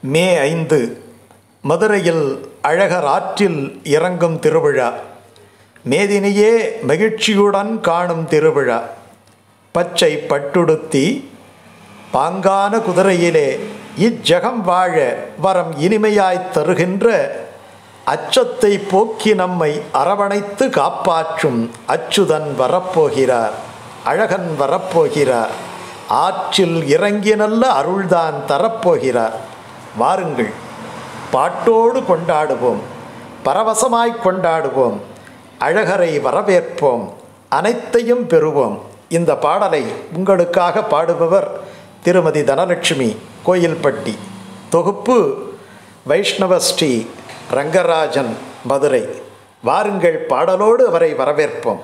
மே ஐந்து மதுரையில் அழகர் ஆற்றில் இறங்கும் திருவிழா மேதினியே மகிழ்ச்சியுடன் காணும் திருவிழா பச்சை பட்டுடுத்தி பாங்கான குதிரையிலே இஜ்ஜகம் வாழ வரம் இனிமையாய்த் தருகின்ற அச்சத்தை போக்கி நம்மை அரவணைத்து காப்பாற்றும் அச்சுதன் வரப்போகிறார் அழகன் வரப்போகிறார் ஆற்றில் இறங்கி நல்ல அருள்தான் தரப்போகிறார் வாருங்கள் பாட்டோடு கொண்டாடுவோம் பரவசமாய் கொண்டாடுவோம் அழகரை வரவேற்போம் அனைத்தையும் பெறுவோம் இந்த பாடலை உங்களுக்காக பாடுபவர் திருமதி தனலட்சுமி கோயில்பட்டி தொகுப்பு வைஷ்ணவ ஸ்ரீ ரங்கராஜன் மதுரை வாருங்கள் பாடலோடு அவரை வரவேற்போம்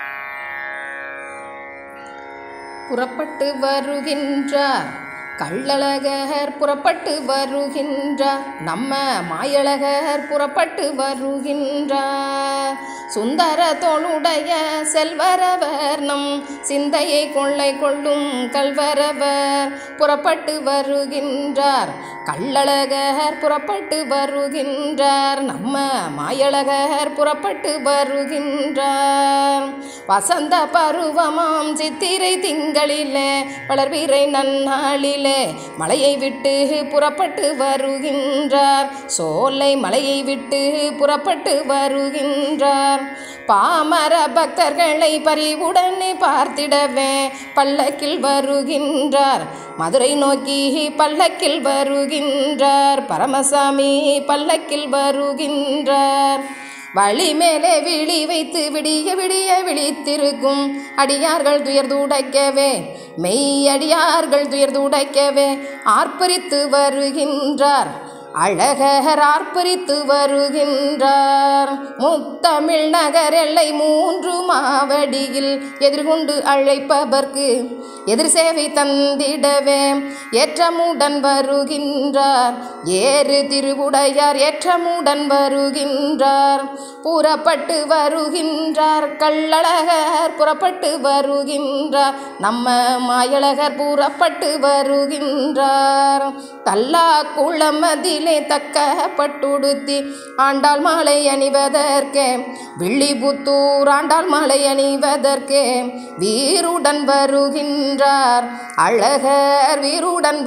புறப்பட்டு வருகின்றார் கள்ளழகர் புறப்பட்டு வருகின்றார் நம்ம மாயழகர் புறப்பட்டு வருகின்றார் சுந்தர தோளுடைய செல்வரவர் நம் சிந்தையை கொள்ளை கொள்ளும் கல்வரவர் புறப்பட்டு வருகின்றார் கள்ளழகர் புறப்பட்டு வருகின்றார் நம்ம மாயழகர் புறப்பட்டு வருகின்றார் வசந்த பருவமாம் சித்திரை திங்களிலே வளர்வீரை நன்னாளிலே மலையை விட்டு புறப்பட்டு வருகின்றார் சோலை மலையை விட்டு புறப்பட்டு வருகின்றார் பாமர பக்தர்களை பரிவுடனே பார்த்திடவே பல்லக்கில் வருகின்றார் மதுரை நோக்கி பல்லக்கில் வருகின்றார் பரமசாமி பல்லக்கில் வருகின்றார் வழி மேலே விழி வைத்து விடிய விடிய விழித்திருக்கும் அடியார்கள் துயர் துடைக்கவே மெய் அடியார்கள் துயர் துடைக்கவே ஆர்ப்பரித்து வருகின்றார் அழகர் ஆர்ப்பரித்து வருகின்றார் முத்தமிழ் நகர் எல்லை மூன்று மாவடியில் எதிர்கொண்டு அழைப்பவர்க்கு எதிர் சேவை தந்திடவே ஏற்றமுடன் வருகின்றார் ஏறு திருவுடையார் ஏற்றமுடன் வருகின்றார் புறப்பட்டு வருகின்றார் கள்ளழகர் புறப்பட்டு வருகின்றார் நம்ம மாயழகர் புறப்பட்டு வருகின்றார் தல்லா குளமதிலே தக்க பட்டுடுத்தி ஆண்டாள் மாலை அணிவதற்கே வில்லிபுத்தூர் ஆண்டாள் மாலை அணிவதற்கே வீருடன் வருகின்றார் அழகர் வீருடன்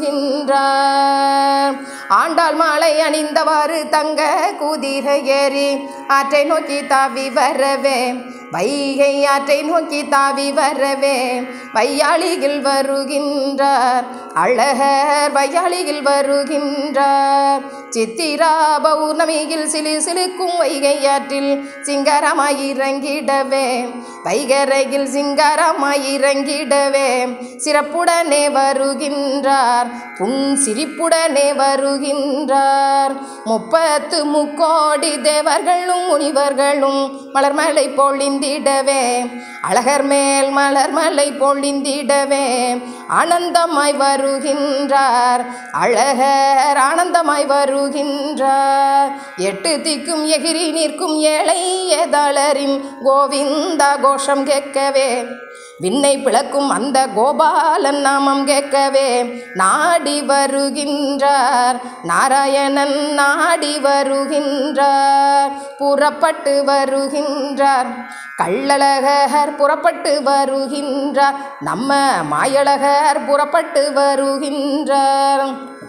வருகின்றார் ஆண்டாள் மாலை அணிந்தவாறு தங்க குதிரை ஏறி ஆற்றை நோக்கி தாவி வரவே வைகை ஆற்றை நோக்கி தாவி வரவே வையாளிகள் வருகின்றார் அழகர் வையாளிகள் வருகின்றார் சித்திரா பௌர்ணமியில் சிலு சிலுக்கும் வைகை ஆற்றில் சிங்காரமாய் இறங்கிடவே வைகரையில் சிங்காரமாய் இறங்கிடவே சிறப்புடனே வருகின்றார் புன் சிரிப்புடனே வருகின்றார் முப்பத்து முக்கோடி தேவர்களும் முனிவர்களும் மலர்மலை பொழிந்திடவே அழகர் மேல் மலர்மலை பொழிந்திடவே ஆனந்தமாய் வருகின்றார் அழகர் ஆனந்தமாய் வருகின்றார் எட்டு திக்கும் எகிரி நிற்கும் ஏழை ஏதாளரின் கோவிந்தா கோஷம் கேட்கவே விண்ணை பிளக்கும் அந்த கோபாலன் நாமம் கேட்கவே நாடி வருகின்றார் நாராயணன் நாடி வருகின்றார் புறப்பட்டு வருகின்றார் கள்ளழகர் புறப்பட்டு வருகின்றார் நம்ம மாயழகர் புறப்பட்டு வருகின்றார்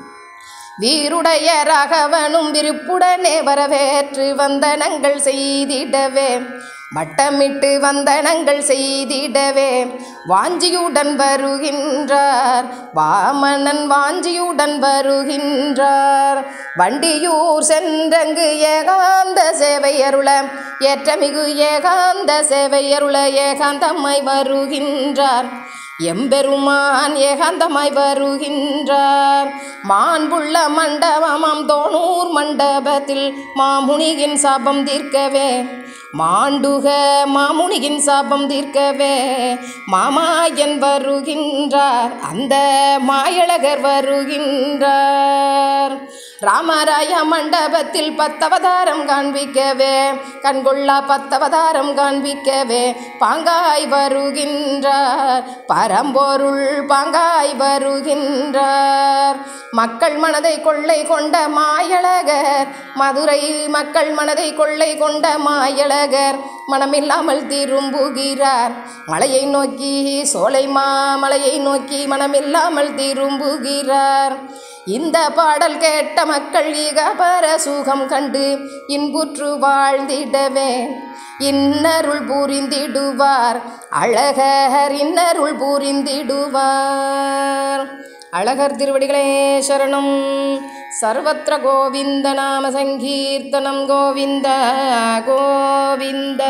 வீருடைய ராகவனும் விருப்புடனே வரவேற்று வந்தனங்கள் செய்திடவே வட்டமிட்டு வந்தனங்கள் செய்திடவே வாஞ்சியுடன் வருகின்றார் வாமனன் வாஞ்சியுடன் வருகின்றார் வண்டியூர் சென்றங்கு ஏகாந்த சேவை அருள ஏற்றமிகு ஏகாந்த சேவை அருள ஏகாந்தமாய் வருகின்றார் எம்பெருமான் ஏகாந்தமாய் வருகின்றார் மாண்புள்ள மண்டபமாம் தோணூர் மண்டபத்தில் மாமுனியின் சாபம் தீர்க்கவே மாண்டுக மாமுனியின் சாபம் தீர்க்கவே மாமாயன் வருகின்றார் அந்த மாயழகர் வருகின்றார் ராமராய மண்டபத்தில் பத்தவதாரம் காண்பிக்கவே கண்கொள்ளா பத்தவதாரம் காண்பிக்கவே பாங்காய் வருகின்றார் பரம்பொருள் பாங்காய் வருகின்றார் மக்கள் மனதை கொள்ளை கொண்ட மாயழகர் மதுரை மக்கள் மனதை கொள்ளை கொண்ட மாயழகர் மனமில்லாமல் திரும்புகிறார் மலையை நோக்கி சோலை மாமலையை நோக்கி மனமில்லாமல் திரும்புகிறார் இந்த பாடல் கேட்ட மக்கள் இகபர சுகம் கண்டு இன்புற்று வாழ்ந்திடவே இன்னருள் புரிந்திடுவார் அழகர் இன்னருள் புரிந்திடுவார் அழகர் திருவடிகளே சரணம் சர்வத்திர கோவிந்த நாம சங்கீர்த்தனம் கோவிந்த கோவிந்த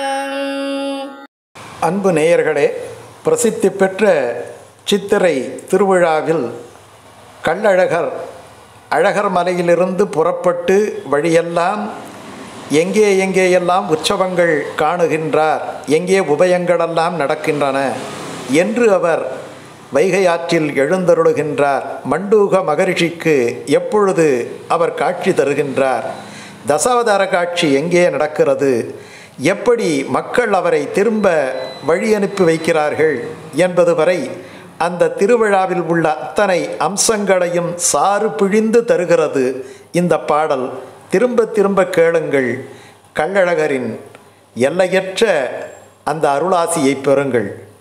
அன்பு நேயர்களே பிரசித்தி பெற்ற சித்திரை திருவிழாவில் கள்ளழகர் அழகர் மலையிலிருந்து புறப்பட்டு வழியெல்லாம் எங்கே எங்கேயெல்லாம் உற்சவங்கள் காணுகின்றார் எங்கே உபயங்களெல்லாம் நடக்கின்றன என்று அவர் வைகை ஆற்றில் எழுந்தருளுகின்றார் மண்டூக மகரிஷிக்கு எப்பொழுது அவர் காட்சி தருகின்றார் தசாவதார காட்சி எங்கே நடக்கிறது எப்படி மக்கள் அவரை திரும்ப வழி அனுப்பி வைக்கிறார்கள் என்பது வரை அந்த திருவிழாவில் உள்ள அத்தனை அம்சங்களையும் சாறு பிழிந்து தருகிறது இந்த பாடல் திரும்ப திரும்ப கேளுங்கள் கள்ளழகரின் எல்லையற்ற அந்த அருளாசியை பெறுங்கள்